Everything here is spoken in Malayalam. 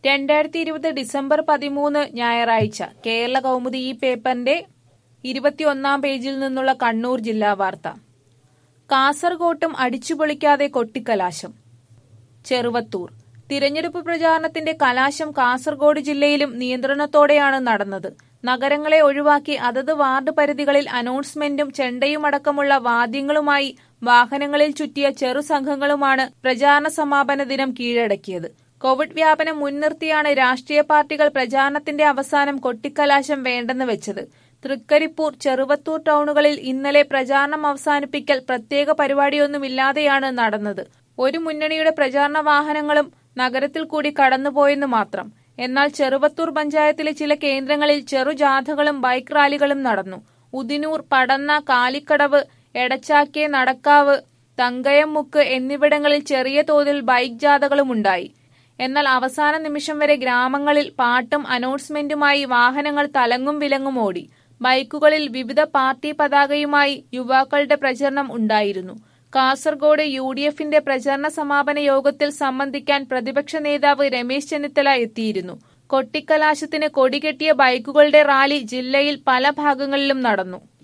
രണ്ടായിരത്തി ഇരുപത് ഡിസംബർ പതിമൂന്ന് ഞായറാഴ്ച കേരള കൗമുദി ഈ പേപ്പറിന്റെ ഇരുപത്തിയൊന്നാം പേജിൽ നിന്നുള്ള കണ്ണൂർ ജില്ലാ വാർത്ത കാസർകോട്ടും അടിച്ചുപൊളിക്കാതെ കൊട്ടിക്കലാശം ചെറുവത്തൂർ തിരഞ്ഞെടുപ്പ് പ്രചാരണത്തിന്റെ കലാശം കാസർഗോഡ് ജില്ലയിലും നിയന്ത്രണത്തോടെയാണ് നടന്നത് നഗരങ്ങളെ ഒഴിവാക്കി അതത് വാർഡ് പരിധികളിൽ അനൗൺസ്മെന്റും ചെണ്ടയുമടക്കമുള്ള വാദ്യങ്ങളുമായി വാഹനങ്ങളിൽ ചുറ്റിയ ചെറു സംഘങ്ങളുമാണ് പ്രചാരണ സമാപന ദിനം കീഴടക്കിയത് കോവിഡ് വ്യാപനം മുൻനിർത്തിയാണ് രാഷ്ട്രീയ പാർട്ടികൾ പ്രചാരണത്തിന്റെ അവസാനം കൊട്ടിക്കലാശം വേണ്ടെന്ന് വെച്ചത് തൃക്കരിപ്പൂർ ചെറുവത്തൂർ ടൗണുകളിൽ ഇന്നലെ പ്രചാരണം അവസാനിപ്പിക്കൽ പ്രത്യേക പരിപാടിയൊന്നുമില്ലാതെയാണ് നടന്നത് ഒരു മുന്നണിയുടെ പ്രചാരണ വാഹനങ്ങളും നഗരത്തിൽ കൂടി കടന്നുപോയെന്ന് മാത്രം എന്നാൽ ചെറുവത്തൂർ പഞ്ചായത്തിലെ ചില കേന്ദ്രങ്ങളിൽ ചെറുജാഥകളും ബൈക്ക് റാലികളും നടന്നു ഉദിനൂർ പടന്ന കാലിക്കടവ് എടച്ചാക്കെ നടക്കാവ് തങ്കയംമുക്ക് എന്നിവിടങ്ങളിൽ ചെറിയ തോതിൽ ബൈക്ക് ജാഥകളുമുണ്ടായി എന്നാൽ അവസാന നിമിഷം വരെ ഗ്രാമങ്ങളിൽ പാട്ടും അനൗൺസ്മെന്റുമായി വാഹനങ്ങൾ തലങ്ങും വിലങ്ങും ഓടി ബൈക്കുകളിൽ വിവിധ പാർട്ടി പതാകയുമായി യുവാക്കളുടെ പ്രചരണം ഉണ്ടായിരുന്നു കാസർഗോഡ് യു ഡി എഫിന്റെ പ്രചരണ സമാപന യോഗത്തിൽ സംബന്ധിക്കാൻ പ്രതിപക്ഷ നേതാവ് രമേശ് ചെന്നിത്തല എത്തിയിരുന്നു കൊട്ടിക്കലാശത്തിന് കൊടികെട്ടിയ ബൈക്കുകളുടെ റാലി ജില്ലയിൽ പല ഭാഗങ്ങളിലും നടന്നു